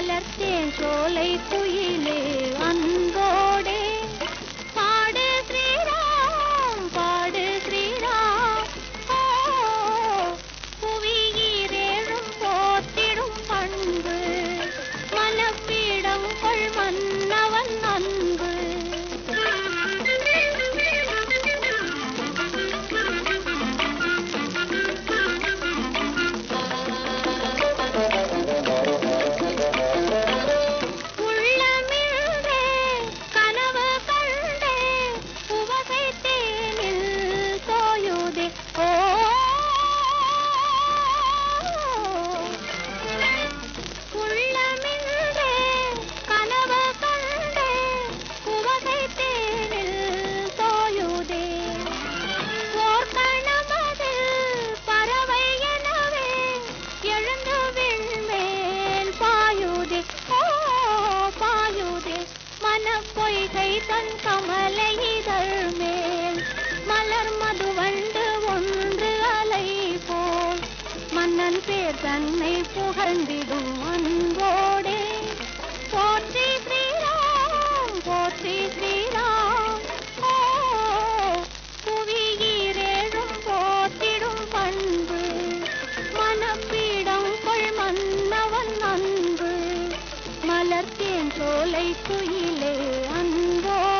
மலர்த்தேன் சோலை குயிலே அன்போடே பாடு ஸ்ரீராம் பாடு ஸ்ரீராம் ஓ புவியீரேழும் போத்திடும் பண்பு மனப்பீடம் கொள் மன்னவன் அன்பு உள்ளமிழ்ந்தே கனவு கண்டே உவகை தேனில் தோயுதே ஓ உள்ளமிழ்ந்தே கனவு கண்டே உவகை தேனில் தோயுதே ஓர் கணமதில் பறவை எனவே எழுந்து விண்மேல் பாயுதே ஓ பாயுதே மனப்பொய்கை தன் கமலை இதழ் மேல் மலர் மதுவண்டு ஒன்று அலை போல் மன்னன் பேர் தன்னை புகழ்ந்திடும் அன்போடே போற்றி ஸ்ரீராம் போற்றி ஸ்ரீராம் ஓ புவியீரேழும் போற்றிடும் பண்பு மனப்பீடம் கொள் மன்னவன் அன்பு மலர்த்தேன் சோலை குயிலே அன்போ